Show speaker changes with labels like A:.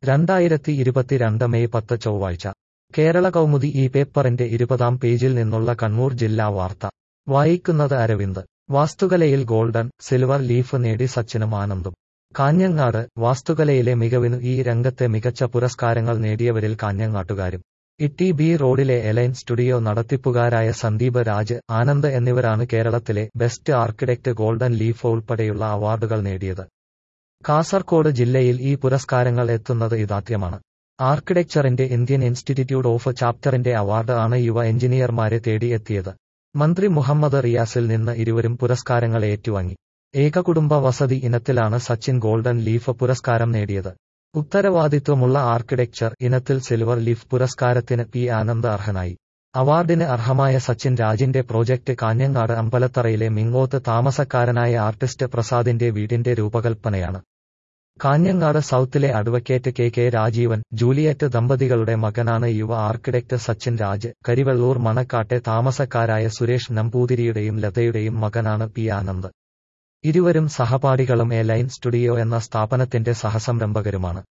A: രണ്ടായിരത്തി ഇരുപത്തിരണ്ട് മെയ് പത്ത് ചൊവ്വാഴ്ച കേരള കൗമുദി ഈ പേപ്പറിന്റെ ഇരുപതാം പേജിൽ നിന്നുള്ള കണ്ണൂർ ജില്ലാ വാർത്ത വായിക്കുന്നത് അരവിന്ദ് വാസ്തുകലയിൽ ഗോൾഡൻ സിൽവർ ലീഫ് നേടി സച്ചിനും ആനന്ദും കാഞ്ഞങ്ങാട് വാസ്തുകലയിലെ മികവിനു ഈ രംഗത്തെ മികച്ച പുരസ്കാരങ്ങൾ നേടിയവരിൽ കാഞ്ഞങ്ങാട്ടുകാരും ഇട്ടി ബി റോഡിലെ എലൈൻ സ്റ്റുഡിയോ നടത്തിപ്പുകാരായ സന്ദീപ് രാജ് ആനന്ദ് എന്നിവരാണ് കേരളത്തിലെ ബെസ്റ്റ് ആർക്കിടെക്ട് ഗോൾഡൻ ലീഫ് ഉൾപ്പെടെയുള്ള അവാർഡുകൾ നേടിയത് കാസർകോട് ജില്ലയിൽ ഈ പുരസ്കാരങ്ങൾ എത്തുന്നത് ഇതാദ്യമാണ് ആർക്കിടെക്ചറിന്റെ ഇന്ത്യൻ ഇൻസ്റ്റിറ്റ്യൂട്ട് ഓഫ് ചാപ്റ്ററിന്റെ അവാർഡ് ആണ് യുവ എഞ്ചിനീയർമാരെ തേടിയെത്തിയത് മന്ത്രി മുഹമ്മദ് റിയാസിൽ നിന്ന് ഇരുവരും പുരസ്കാരങ്ങൾ ഏറ്റുവാങ്ങി ഏകകുടുംബ വസതി ഇനത്തിലാണ് സച്ചിൻ ഗോൾഡൻ ലീഫ് പുരസ്കാരം നേടിയത് ഉത്തരവാദിത്വമുള്ള ആർക്കിടെക്ചർ ഇനത്തിൽ സിൽവർ ലീഫ് പുരസ്കാരത്തിന് പി ആനന്ദ് അർഹനായി അവാർഡിന് അർഹമായ സച്ചിൻ രാജിന്റെ പ്രോജക്ട് കാഞ്ഞങ്ങാട് അമ്പലത്തറയിലെ മിങ്ങോത്ത് താമസക്കാരനായ ആർട്ടിസ്റ്റ് പ്രസാദിന്റെ വീടിന്റെ രൂപകൽപ്പനയാണ് കാഞ്ഞങ്ങാട് സൗത്തിലെ advocate K K Rajeevan Juliet ദമ്പതികളുടെ മകനാണ് യുവ ആർക്കിടെക്ട് സച്ചിൻ രാജ് കരിവെള്ളൂർ മണക്കാട്ടെ താമസക്കാരായ സുരേഷ് നമ്പൂതിരിയുടെയും ലതയുടെയും മകനാണ് പി ആനന്ദ് ഇരുവരും സഹപാഠികളും എ ലൈൻ സ്റ്റുഡിയോ എന്ന സ്ഥാപനത്തിന്റെ സഹസംരംഭകരുമാണ്